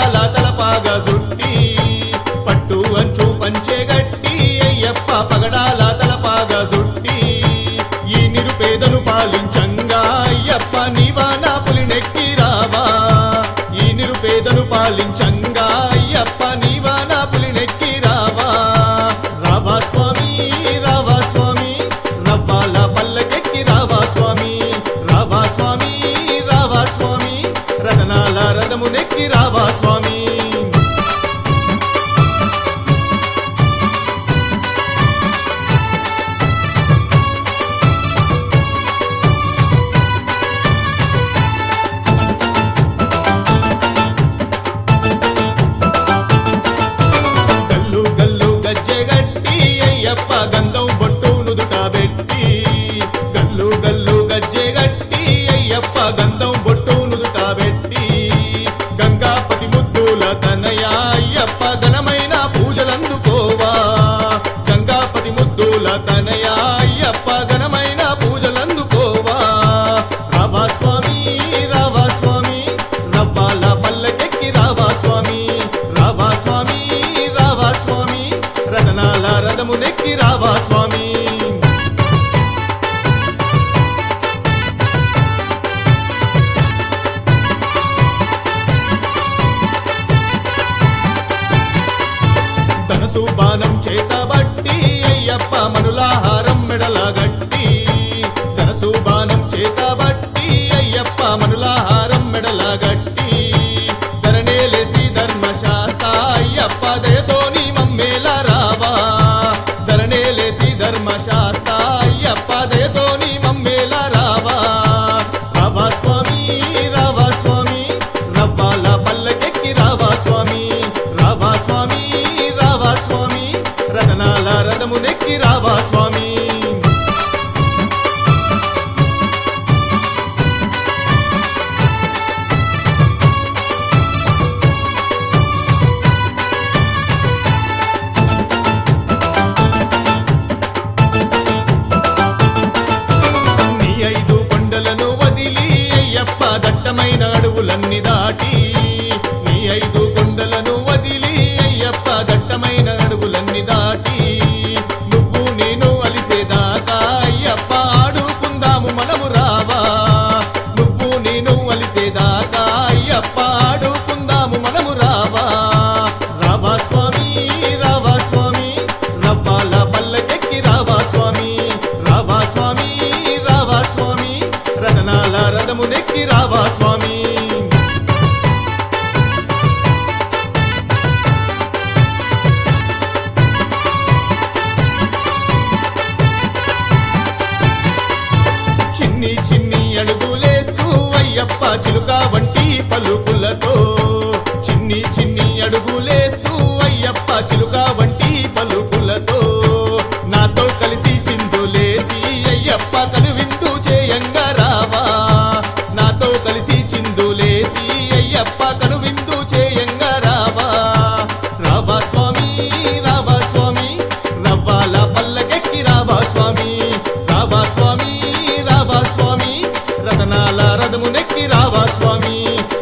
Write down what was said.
పగడాల తలపాగా సుట్టి పట్టు అంచు పంచెగట్టి అయ్యప్ప పగడాల తలపాగా సుట్టి ఈ నిరుపేదను పాలించంగా అయ్యప్ప నీవానా పులినెక్కి రావా ఈ నిరుపేదను పాలించంగా అయ్యప్ప నీవానా పులినెక్కి రావా రావా స్వామి రావా స్వామి రవ్వాల పల్లకెక్కి రావా స్వామి రావా స్వామి రావా స్వామి రతనాల రథమునెక్కి రావా స్వామి గల్లు గల్లు గజ్జెగట్టి అయ్యప్ప గంధం బొట్టు నుదుట పెట్టి గల్లు గల్లు గజ్జెగట్టి అయ్యప్ప గంధం బొట్టు నుదుట పెట్టి గంగాపతి ముద్దుల తనయ అయ్యప్ప ఘనమైన పూజలందుకోవా గంగాపతి ముద్దుల తనయ అయ్యప్ప ఘనమైన పూజలందుకోవా రావా స్వామి రావా స్వామి రవ్వాల పల్లకెక్కి రావా స్వామి రావా స్వామి రావా స్వామి రతనాల రథమునెక్కి రావా స్వామి ధనసు బాణం చేతబట్టి అయ్యప్ప మనులాహారం మెడలగట్టి ధనసు బాణం చేతబట్టి అయ్యప్ప మనులాహారం మెడలగట్టి ధరణేలేసి ధర్మశాస్త్ర అయ్యప్ప దయతోని మమ్మేల రావా ధరణేలేసి ధర్మశాస్త్ర అయ్యప్ప దయతోని మమ్మేల రావా రావా స్వామి రావా స్వామి రవ్వాల పల్లకెక్కి రావా స్వామి రావా స్వామి రావా స్వామి రతనాల రథమునెక్కి రావా స్వామి నీ ఐదు కొండలను వదిలి అయ్యప్ప దట్టమైన అడవులన్నీ దాటి నీ ఐదు కొండలను వదిలి అయ్యప్ప దట్టమైన అడవులన్నీ దాటి నువ్వు నేను అలిసేదాకా అయ్యప్ప ఆడుకుందాము మనము రావా నువ్వు నేను అలిసేదాకా అయ్యప్ప ఆడుకుందాము మనము రావా రావా స్వామి రావా స్వామి రవ్వాల పల్లకెక్కి రావా స్వామి రావా స్వామి రావా స్వామి రతనాల రథమునెక్కి రావా స్వామి చిన్ని చిన్ని అడుగులేస్తూ అయ్యప్ప చిలుక వంటి పలుకులతో చిన్ని చిన్ని అడుగులేస్తూ అయ్యప్ప చిలుక వంటి పలుకులతో నాతో కలిసి చిందులేసి అయ్యప్ప కనువిందు చేయంగా రావా నాతో కలిసి చిందులేసి అయ్యప్ప కనువిందు చేయంగా రావా రావా స్వామి రావా స్వామి రవ్వాల పల్లకెక్కి రావా స్వామి రావా స్వామి రావా స్వామి రతనాల రథమునెక్కి రావా స్వామి